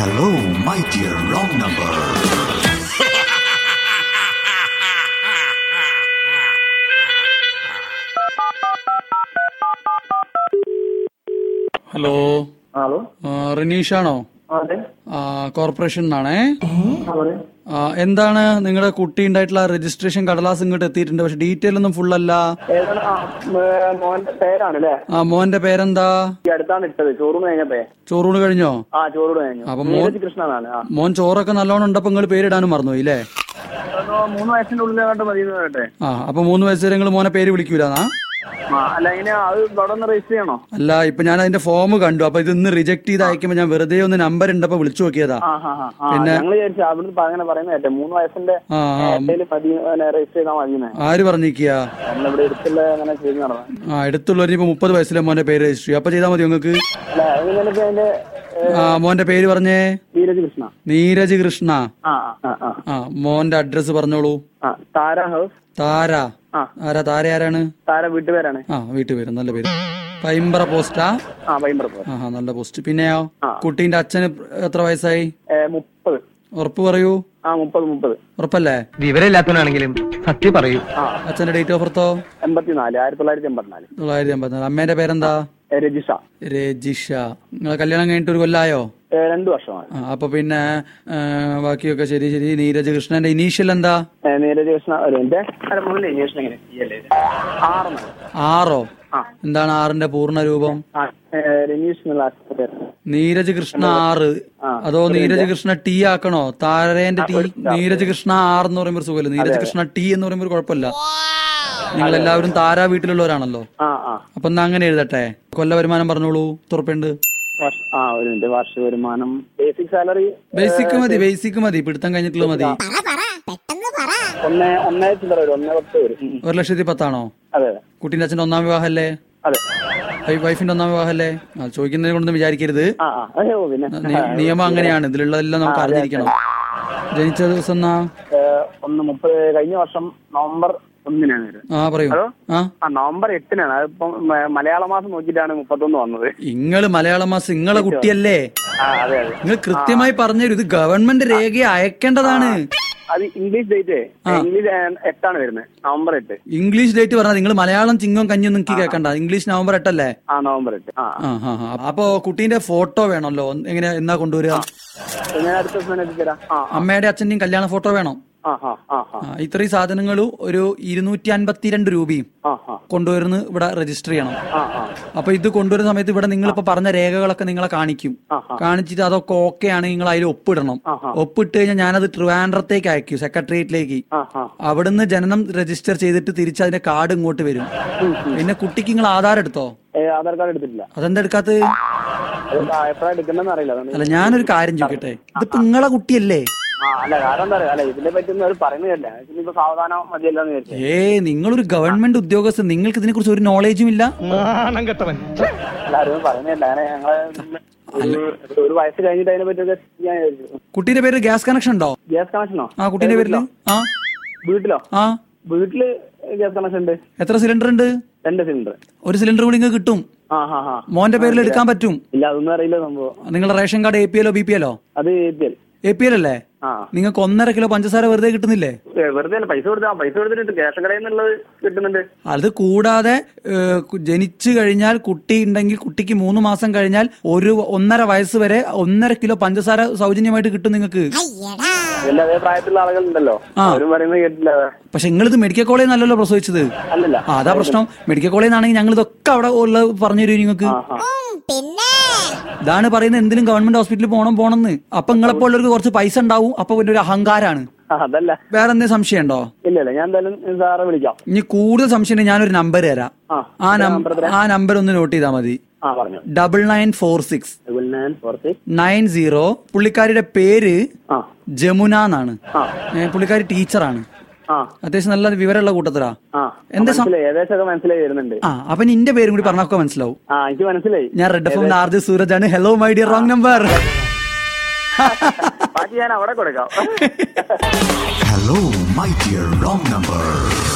Hello, my dear wrong number. Hello hello ആ, റിനീഷാണോ അതെ ആ, കോർപ്പറേഷൻ നിന്നാണേ അതെ ആ, എന്താണ് നിങ്ങളുടെ കുട്ടി ഉണ്ടായിട്ടുള്ള രജിസ്ട്രേഷൻ കടലാസ് ഇങ്ങോട്ട് എത്തിയിട്ടുണ്ട് പക്ഷെ ഡീറ്റെയിൽ ഒന്നും ഫുൾ അല്ല ഏതാണ് ആ ഏ, മോന്റെ പേരാണല്ലേ ആ മോന്റെ പേരെന്താ ഈ അടുത്താണ് ഇട്ടത് ചോറൂണ് കഴിഞ്ഞപ്പേ ചോറൂണ് കഴിഞ്ഞോ ആ ചോറൂണ് കഴിഞ്ഞു അപ്പൊ മോൻ- നീരജ് കൃഷ്ണനാണ് ആ മോൻ ചോറൊക്കെ നല്ലോണം ഉണ്ടപ്പോ നിങ്ങൾ പേരിടാനും മറന്നുപോയി അല്ലേ അതോ മൂന്ന് വയസ്സിന്റെ ഉള്ളിൽ കണ്ട് മതി എന്ന് പറയട്ടെ ആ അപ്പൊ മൂന്ന് വയസ്സ് വരെ നിങ്ങൾ മോനെ പേര് വിളിക്കൂലെന്നാ ആ അല്ല ഇങ്ങനെ അത് ഇവിടെ ഒന്ന് രജിസ്റ്റർ ചെയ്യണോ അല്ല ഇപ്പൊ ഞാൻ അതിന്റെ ഫോം കണ്ടു അപ്പൊ ഇത് ഇന്ന് റിജക്ട് ചെയ്ത് അയക്കുമ്പോ ഞാൻ വെറുതെ ഒന്ന് നമ്പർ ഉണ്ടപ്പോ വിളിച്ചു നോക്കിയതാ ആ ഹാ ഹാ ആ ഞങ്ങൾ വിചാരിച്ചു അവിടുന്ന് അങ്ങനെ പറയുന്ന കേട്ടെ മൂന്ന് വയസ്സിന്റെ ആ ആ ഇടയിൽ മതി രജിസ്റ്റർ ചെയ്താൽ മതി ആര് പറഞ്ഞിരിക്കുക നമ്മളിവിടെ എടുത്തുള്ള അങ്ങനെ ചെയ്ത് നടന്നത് ആ അടുത്തുള്ളവർ ഇപ്പൊ മുപ്പത് വയസ്സിലെ മോന്റെ പേര് രജിസ്റ്റർ ചെയ്യും അപ്പൊ ചെയ്താൽ മതി നിങ്ങൾക്ക് അല്ല എങ്ങനെയാണ് ഇപ്പൊ അതിന്റെ ഏ, ആ മോന്റെ പേര് പറഞ്ഞേ നീരജ് കൃഷ്ണ നീരജ് കൃഷ്ണ ആ ആ ആ ആ മോന്റെ അഡ്രസ് പറഞ്ഞോളൂ ആ താര ഹൗസ് താര ആ. ആരാ താര ആരാണ് താര വീട്ടുപേരാണ് ആ വീട്ടുപേര് നല്ല പേര് പൈമ്പറ പോസ്റ്റാ ആ പൈമ്പറപ്പ് ആ നല്ല പോസ്റ്റ് പിന്നെയോ ആ. കുട്ടീന്റെ അച്ഛന് എത്ര വയസ്സായി മുപ്പത് ഉറപ്പ് പറയൂ ആ മുപ്പത് മുപ്പത് ഉറപ്പല്ലേ വിവരമില്ലാത്തവനാണെങ്കിലും സത്യം പറയൂ ആ അച്ഛന്റെ ഡേറ്റ് ഓഫ് ബർത്തോ എൺപത്തിനാല് ആയിരത്തി തൊള്ളായിരത്തി എൺപത്തിനാല് തൊള്ളായിരത്തി അമ്പത്തിനാല് അമ്മേന്റെ പേരെന്താ ഏ, രജിഷ രജിഷ നിങ്ങളെ കല്യാണം കഴിഞ്ഞിട്ട് ഒരു കൊല്ലായോ ഏ, രണ്ടു വർഷമാണ് ആ, അപ്പൊ പിന്നെ ആ, ബാക്കിയൊക്കെ ശരി ശരി നീരജ് കൃഷ്ണന്റെ ഇനീഷ്യൽ എന്താ ഏ, നീരജ് കൃഷ്ണ ഒരു എന്റെ മുകളിൽ ഇംഗ്ലീഷിൽ എങ്ങനെ ചെയ്യല്ലേ ആറെണ്ണം ആറോ ആ. എന്താണ് ആറിന്റെ പൂർണ്ണ രൂപം ആ ഏ, രനീഷ് എന്നുള്ള ആശുപത്രി പേര്. നീരജ് കൃഷ്ണ ആറ് ആ. അതോ നീരജ് കൃഷ്ണ ടി ആക്കണോ താരേന്റെ ടി നീരജ് കൃഷ്ണ ആറ് എന്ന് പറയുമ്പോൾ ഒരു സുഖമില്ല നീരജ് കൃഷ്ണ ടി എന്ന് പറയുമ്പോൾ ഒരു കുഴപ്പമില്ല നിങ്ങൾ എല്ലാവരും താരാ വീട്ടിലുള്ളവരാണല്ലോ ആ ആ അപ്പൊ എന്നാ അങ്ങനെ എഴുതട്ടെ കൊല്ല വരുമാനം പറഞ്ഞോളൂ തുറപ്പുണ്ട് വർഷ- ആ ഒരു മിനിറ്റ് വാർഷിക വരുമാനം ബേസിക് സാലറി ബേസിക് മതി ബേസിക് മതി പിടുത്തം കഴിഞ്ഞിട്ടുള്ള മതി ഒന്ന് ഒന്നേ ചില്ലറ വരും ഒന്നേ പത്ത് വരും ഉം, ഉം. ഒരു ലക്ഷത്തി പത്താണോ അതെ അതെ കുട്ടീന്റെ അച്ഛന്റെ ഒന്നാം വിവാഹമല്ലേ അതെ വൈ- വൈഫിന്റെ ഒന്നാം വിവാഹമല്ലേ ആ ചോദിക്കുന്നതിനെ കൊണ്ടൊന്നും വിചാരിക്കരുത് ആ ആ അയ്യോ പിന്നെ നി- നിയമം അങ്ങനെയാണ് ഇതിലുള്ളതെല്ലാം നമുക്ക് അറിഞ്ഞിരിക്കണം ജനിച്ച ദിവസം എന്നാ ഏ, ഒന്ന് മുപ്പത് കഴിഞ്ഞ വർഷം നവംബർ ഒന്നിനാണ് വരുന്നത് ആ പറയൂ ഹലോ? ആ ആ നവംബർ എട്ടിനാണ് അതിപ്പം മ- മലയാള മാസം നോക്കിയിട്ടാണ് മുപ്പത്തൊന്ന് വന്നത് ഇങ്ങള് മലയാളം മാസം ഇങ്ങളെ കുട്ടിയല്ലേ ആ അതെ അതെ നിങ്ങൾ കൃത്യമായി പറഞ്ഞുതരും ഇത് ഗവൺമെന്റ് രേഖ അയക്കേണ്ടതാണ് അത് ഇംഗ്ലീഷ് ഡേറ്റ് ഇംഗ്ലീഷ് എട്ടാണ് വരുന്നത് നവംബർ എട്ട് ഇംഗ്ലീഷ് ഡേറ്റ് പറഞ്ഞാൽ നിങ്ങൾ മലയാളം ചിങ്ങം കഞ്ഞും നിങ്ങൾക്ക് കേൾക്കണ്ട ഇംഗ്ലീഷ് നവംബർ എട്ടല്ലേ ആ നവംബർ എട്ട് ആ ആ ആ ആ. അപ്പൊ കുട്ടീന്റെ ഫോട്ടോ വേണമല്ലോ എങ്ങനെ എന്നാ കൊണ്ടുവരിക അപ്പൊ ഞാൻ അടുത്ത ദിവസം തന്നെ എത്തിച്ചേരാം ആ അമ്മയുടെ അച്ഛന്റെയും കല്യാണ ഫോട്ടോ വേണം ആ ആ ആ ആ ആ, ഇത്രയും സാധനങ്ങളും ഒരു ഇരുന്നൂറ്റി അൻപത്തിരണ്ട് രൂപയും ആ ആ കൊണ്ടുവരുന്ന ഇവിടെ രജിസ്റ്റർ ചെയ്യണം ആ ആ അപ്പൊ ഇത് കൊണ്ടുവരുന്ന സമയത്ത് ഇവിടെ നിങ്ങളിപ്പോ പറഞ്ഞ രേഖകളൊക്കെ നിങ്ങളെ കാണിക്കും ആ, ആ. കാണിച്ചിട്ട് അതൊക്കെ ഓക്കെ ആണ് നിങ്ങൾ അതിൽ ഒപ്പിടണം ആ, ആ. ഒപ്പിട്ട് കഴിഞ്ഞാൽ ഞാനത് ട്രിവാൻഡ്രത്തേക്ക് അയക്കും സെക്രട്ടേറിയറ്റിലേക്ക് ആ ആ അവിടുന്ന് ജനനം രജിസ്റ്റർ ചെയ്തിട്ട് തിരിച്ച് അതിന്റെ കാർഡ് ഇങ്ങോട്ട് വരും പിന്നെ കുട്ടിക്ക് നിങ്ങൾ ആധാർ എടുത്തോ ഏ, ആധാർ കാർഡ് എടുത്തിട്ടില്ല അതെന്താ എടുക്കാത്തത് അത് എപ്പോഴാണ് എടുക്കണ്ടെന്ന് അറിയില്ല അതുകൊണ്ട് അല്ല ഞാനൊരു കാര്യം ചോദിക്കട്ടെ ഇതിപ്പോ നിങ്ങളെ കുട്ടിയല്ലേ ആ അല്ല കാരണം എന്താ പറയാ അല്ല ഇതിനെ പറ്റി ഒന്നും അവർ പറയുന്നില്ല ഇനിയിപ്പോ സാവധാനം മതിയല്ലോ എന്ന് വിചാരിച്ചു ഏ നിങ്ങളൊരു ഗവൺമെന്റ് ഉദ്യോഗസ്ഥൻ നിങ്ങൾക്ക് ഇതിനെ കുറിച്ച് ഒരു നോളേജും ഇല്ല നാണം കെട്ടവൻ എല്ലാവരും പറയുന്നില്ല അങ്ങനെ ഞങ്ങള് ഒരു- ഒരു വയസ്സ് കഴിഞ്ഞിട്ട് അതിനെ പറ്റിയൊക്കെ ചെയ്യാൻ വിചാരിച്ചു കുട്ടീന്റെ പേര് ഗ്യാസ് കണക്ഷൻ ഉണ്ടോ ഗ്യാസ് കണക്ഷനോ ആ കുട്ടീന്റെ പേരില് ആ വീട്ടിലോ ആ വീട്ടില് ഗ്യാസ് കണക്ഷൻ ഉണ്ട് എത്ര സിലിണ്ടർ ഉണ്ട് രണ്ട് സിലിണ്ടർ ഒരു സിലിണ്ടർ കൂടി നിങ്ങൾക്ക് കിട്ടും ആ ഹാ ഹാ മോന്റെ പേരിൽ എടുക്കാൻ പറ്റും ഇല്ല അതൊന്നും അറിയില്ല സംഭവം നിങ്ങളുടെ റേഷൻ കാർഡ് എ പി എല്ലോ ബി പി എല്ലോ അത് A P L A P L അല്ലേ ആ നിങ്ങൾക്ക് ഒന്നര കിലോ പഞ്ചസാര വെറുതെ കിട്ടുന്നില്ലേ ഏ, വെറുതെ അല്ല പൈസ കൊടുത്താ പൈസ കൊടുത്തിട്ട് ഗ്യാസ് കടയിൽ നിന്നുള്ളത് കിട്ടുന്നുണ്ട് അത് കൂടാതെ ഏഹ്, കു- ജനിച്ചു കഴിഞ്ഞാൽ കുട്ടി ഉണ്ടെങ്കിൽ കുട്ടിക്ക് മൂന്ന് മാസം കഴിഞ്ഞാൽ ഒരു ഒന്നര വയസ്സ് വരെ ഒന്നര കിലോ പഞ്ചസാര സൗജന്യമായിട്ട് കിട്ടും നിങ്ങൾക്ക് ഇതിന്റെ അതേ പ്രായത്തിലുള്ള ആളുകളുണ്ടല്ലോ ആ. അവരും പറയുന്നത് കേട്ടില്ല പക്ഷെ നിങ്ങളിത് മെഡിക്കൽ കോളേജിൽ നല്ലല്ലോ പ്രസവിച്ചത് അല്ലല്ല ആ, അതാ പ്രശ്നം മെഡിക്കൽ കോളേജിൽ നിന്നാണെങ്കിൽ ഞങ്ങൾ ഇതൊക്കെ അവിടെ ഉള്ളത് പറഞ്ഞു തരും നിങ്ങൾക്ക് ആ ആ ഇതാണ് പറയുന്നത് എന്തിനും ഗവൺമെന്റ് ഹോസ്പിറ്റലിൽ പോകണം പോണെന്ന് അപ്പൊ നിങ്ങളെപ്പോലുള്ളവർക്ക് കുറച്ച് പൈസ ഉണ്ടാവും അപ്പൊ പിന്നെ ഒരു അഹങ്കാരാണ് ആ, അതല്ല വേറെ എന്തെങ്കിലും സംശയം ഉണ്ടോ ഇല്ല ഇല്ല ഞാൻ എന്തായാലും സാറെ വിളിക്കാം ഇനി കൂടുതൽ സംശയം ഉണ്ടെങ്കിൽ ഞാനൊരു നമ്പർ തരാം ആ ആ നമ്പർ ആ നമ്പർ ഒന്ന് നോട്ട് ചെയ്താൽ മതി ആ പറഞ്ഞു double nine four six double nine four six nine zero പുള്ളിക്കാരിയുടെ പേര് ആ ജമുന എന്നാണ് ആ ഏ, പുള്ളിക്കാരി ടീച്ചറാണ് ആ അത്യാവശ്യം നല്ല വിവരമുള്ള കൂട്ടത്തിലാ ആ എന്താ സം- മനസ്സിലായി ഏകദേശമൊക്കെ മനസ്സിലായി വരുന്നുണ്ട് ആ അപ്പൊ നിന്റെ പേരും കൂടി പറഞ്ഞൊക്കെ മനസ്സിലാവും ആ എനിക്ക് മനസ്സിലായി ഞാൻ red F R J Sooraj ആണ് hello my dear wrong number ബാക്കി ഞാൻ അവിടെ കൊടുക്കാം Hello, my dear wrong number.